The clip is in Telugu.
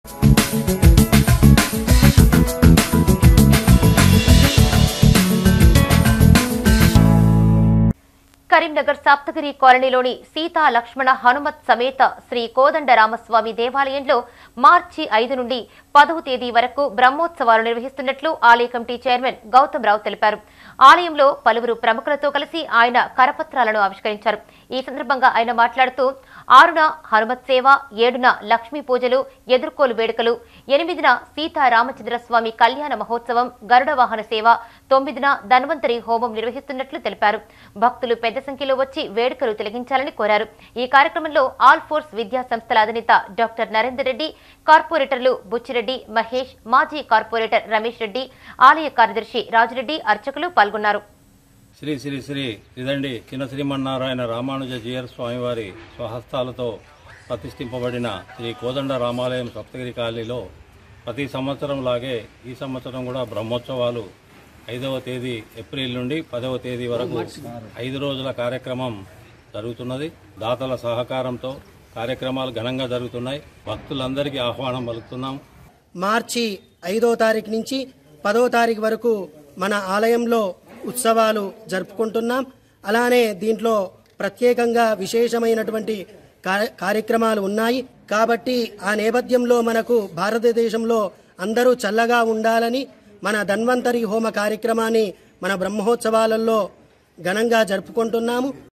కరీంనగర్ సప్తగిరి కాలనీలోని సీతా లక్ష్మణ హనుమత్ సమేత శ్రీ కోదండరామస్వామి దేవాలయంలో మార్చి ఐదు నుండి పదవ తేదీ వరకు బ్రహ్మోత్సవాలు నిర్వహిస్తున్నట్లు ఆలయ కమిటీ చైర్మన్ గౌతమ్ రావు తెలిపారు ఆలయంలో పలువురు ప్రముఖులతో కలిసి ఆయన కరపత్రాలను ఆవిష్కరించారు ఈ సందర్భంగా ఆయన మాట్లాడుతూ ఆరున హనుమత్ సేవ ఏడున లక్ష్మీ పూజలు ఎదుర్కోలు వేడుకలు ఎనిమిదిన సీతారామచంద్రస్వామి కళ్యాణ మహోత్సవం గరుడ వాహన సేవ తొమ్మిదిన ధన్వంతరి హోమం నిర్వహిస్తున్నట్లు తెలిపారు భక్తులు పెద్ద సంఖ్యలో వచ్చి వేడుకలు తిలగించాలని కోరారు ఈ కార్యక్రమంలో ఆల్ ఫోర్స్ విద్యా సంస్థల అధినేత డాక్టర్ నరేందర్ రెడ్డి కార్పొరేటర్లు బుచ్చిరెడ్డి మహేష్ మాజీ కార్పొరేటర్ రమేష్ రెడ్డి ఆలయ కార్యదర్శి రాజురెడ్డి అర్చకులు పాల్గొన్నారు శ్రీ శ్రీ శ్రీ ఇదండి చిన్న శ్రీమన్నారాయణ రామానుజ జీయర్ స్వామివారి స్వహస్తాలతో ప్రతిష్ఠింపబడిన శ్రీ కోదండ రామాలయం సప్తగిరి కాలనీలో ప్రతి సంవత్సరం లాగే ఈ సంవత్సరం కూడా బ్రహ్మోత్సవాలు ఐదవ తేదీ ఏప్రిల్ నుండి పదవ తేదీ వరకు ఐదు రోజుల కార్యక్రమం జరుగుతున్నది దాతల సహకారంతో కార్యక్రమాలు ఘనంగా జరుగుతున్నాయి భక్తులందరికీ ఆహ్వానం పలుకుతున్నాం మార్చి ఐదో తారీఖు నుంచి పదో తారీఖు వరకు మన ఆలయంలో ఉత్సవాలు జరుపుకుంటున్నాం అలానే దీంట్లో ప్రత్యేకంగా విశేషమైనటువంటి కార్య- కార్యక్రమాలు ఉన్నాయి కాబట్టి ఆ నేపథ్యంలో మనకు భారతదేశంలో అందరూ చల్లగా ఉండాలని మన ధన్వంతరి హోమ కార్యక్రమాన్ని మన బ్రహ్మోత్సవాలలో ఘనంగా జరుపుకుంటున్నాము